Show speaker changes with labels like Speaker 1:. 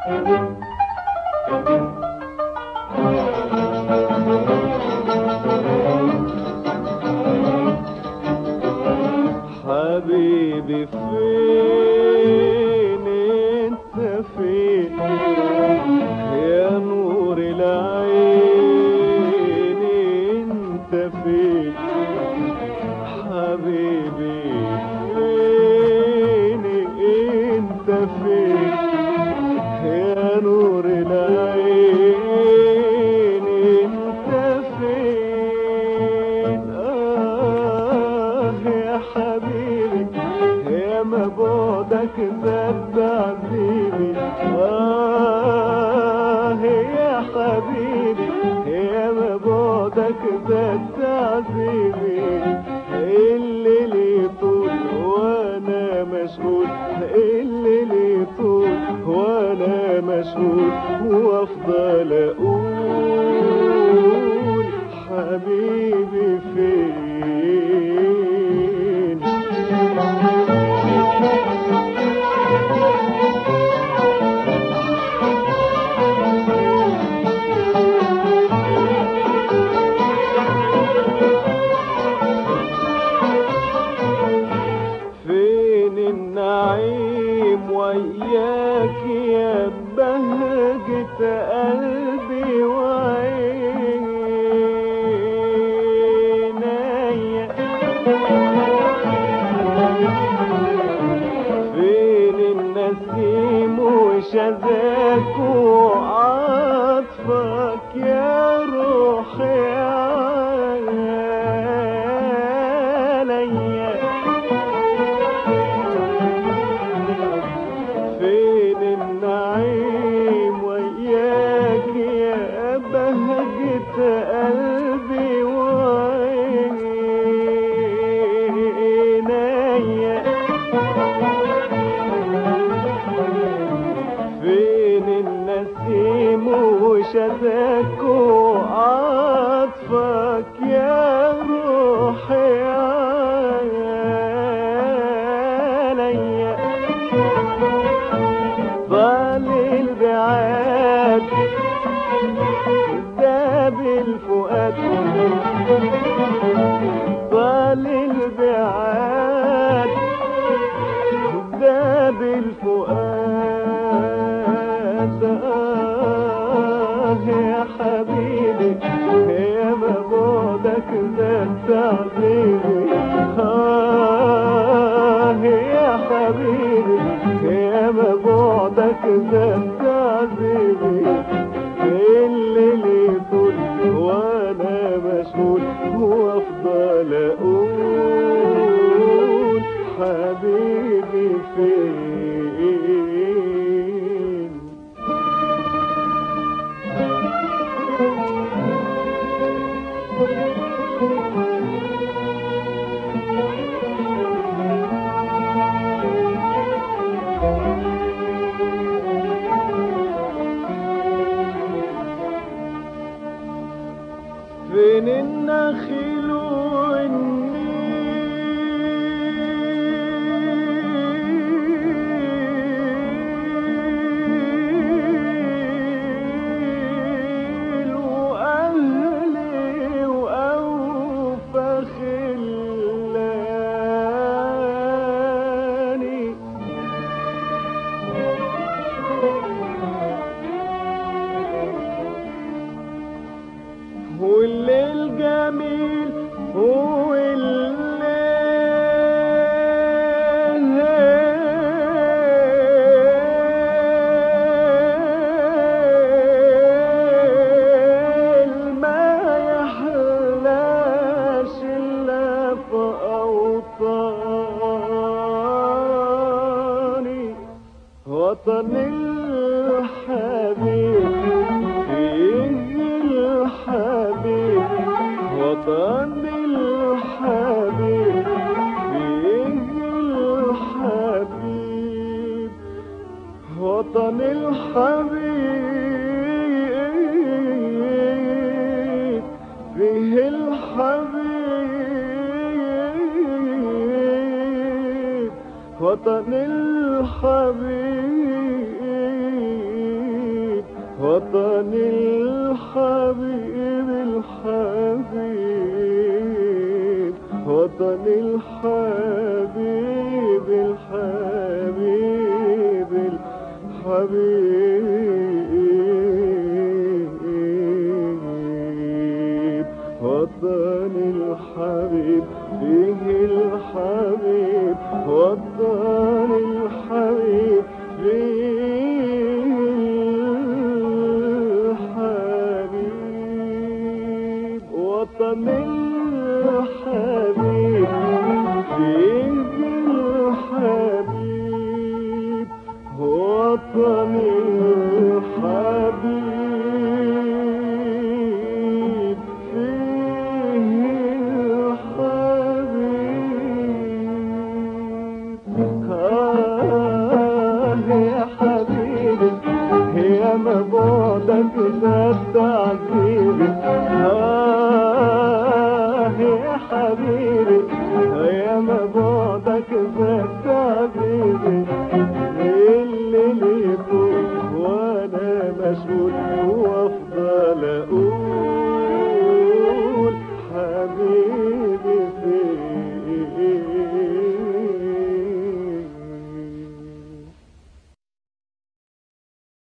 Speaker 1: حبيبي فين انت فين يا نور العين انت فين حبيبي فين انت فين يا نور العين انت فين آه يا حبيبي يا ما بعدك زاد عذيبي آه يا حبيبي يا ما بعدك زاد عذيبي الليل يطول وانا مشغول الليل يطول وانا مشغول وافضل اقول حبيبي فين فين النعيم وياك يا بهجة قلبي وعينيا فين النسيم وشذاك وعطفك يا روحي عليا فين النعيم وياك يا بهجة قلبي وعينيا فين النسيم وشذاك وعطفك يا روحي عليا طال البعاد داب الفؤاد طال البعاد داب الفؤاد آه يا حبيبي يا ما بعدك زاد تعذيبي آه يا حبيبي يا ما بعدك زاد تعذيبي الليل يطول وانا مشغول وافضل اقول حبيبي فين فين النخيل والنيل وأهلي وأوفى خلاني والليل جميل هو الليل ما يحلاش إلا في أوطاني وطن الحبيب فيه الحبيب وطن الحبيب فيه الحبيب وطن الحبيب فيه الحبيب وطن الحبيب وطن الحبيب الحبيب وطن الحبيب الحبيب الحبيب وطن الحبيب فيه الحبيب وطن الحبيب فيه الحبيب وطن الحبيب فيه الحبيب وطن